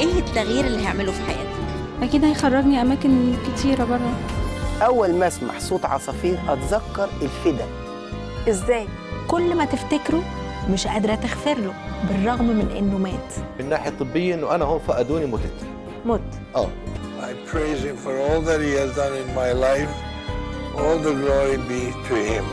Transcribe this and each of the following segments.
ايه التغيير اللي هيعمله في حياتك اكيد هيخرجني اماكن كتيره بره أول ما أسمع صوت عصافير أتذكر الفدا ازاي كل ما تفتكره مش قادره تغفر له بالرغم من انه مات من ناحيه طبيه انه انا هون فقدوني متت مت اه I praise him for all that he has done in my life. All the glory be to him.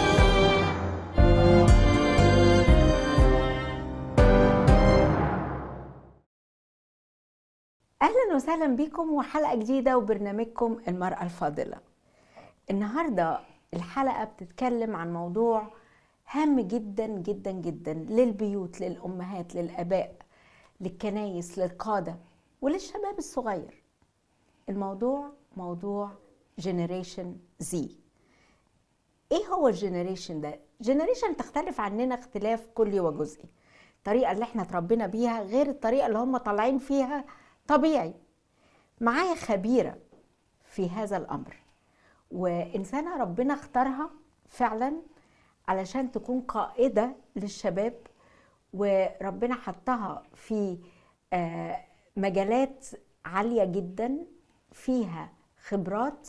اهلا وسهلا بكم وحلقه جديده وبرنامجكم المراه الفاضله النهارده الحلقه بتتكلم عن موضوع هام جدا جدا جدا للبيوت للامهات للاباء للكنايس للقاده وللشباب الصغير الموضوع موضوع جنريشن زي ايه هو الجنريشن ده جنريشن تختلف عننا اختلاف كلي وجزئي الطريقه اللي احنا اتربينا بيها غير الطريقه اللي هم طالعين فيها طبيعي معايا خبيره في هذا الامر وانسانه ربنا اختارها فعلا علشان تكون قائده للشباب وربنا حطها في آه، مجالات عاليه جدا فيها خبرات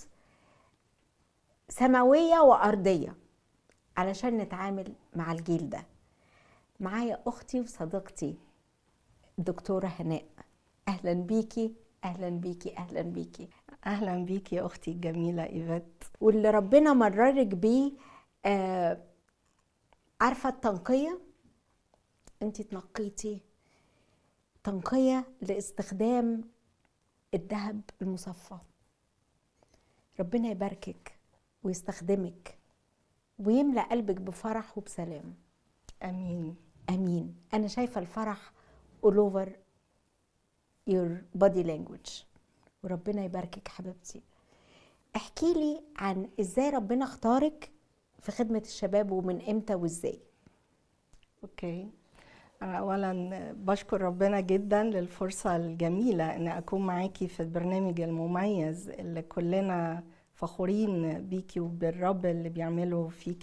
سماويه وارضيه علشان نتعامل مع الجيل ده معايا اختي وصديقتي الدكتوره هناء اهلا بيكي اهلا بيكي اهلا بيكي اهلا بيكي يا اختي الجميله ايفات واللي ربنا مررك بيه آه عارفه التنقيه انت تنقيتي تنقيه لاستخدام الذهب المصفى ربنا يباركك ويستخدمك ويملأ قلبك بفرح وبسلام امين امين انا شايفه الفرح all over your body language وربنا يباركك حبيبتي احكي لي عن ازاي ربنا اختارك في خدمه الشباب ومن امتى وازاي اوكي انا اولا بشكر ربنا جدا للفرصه الجميله ان اكون معاكي في البرنامج المميز اللي كلنا فخورين بيكي وبالرب اللي بيعمله فيكي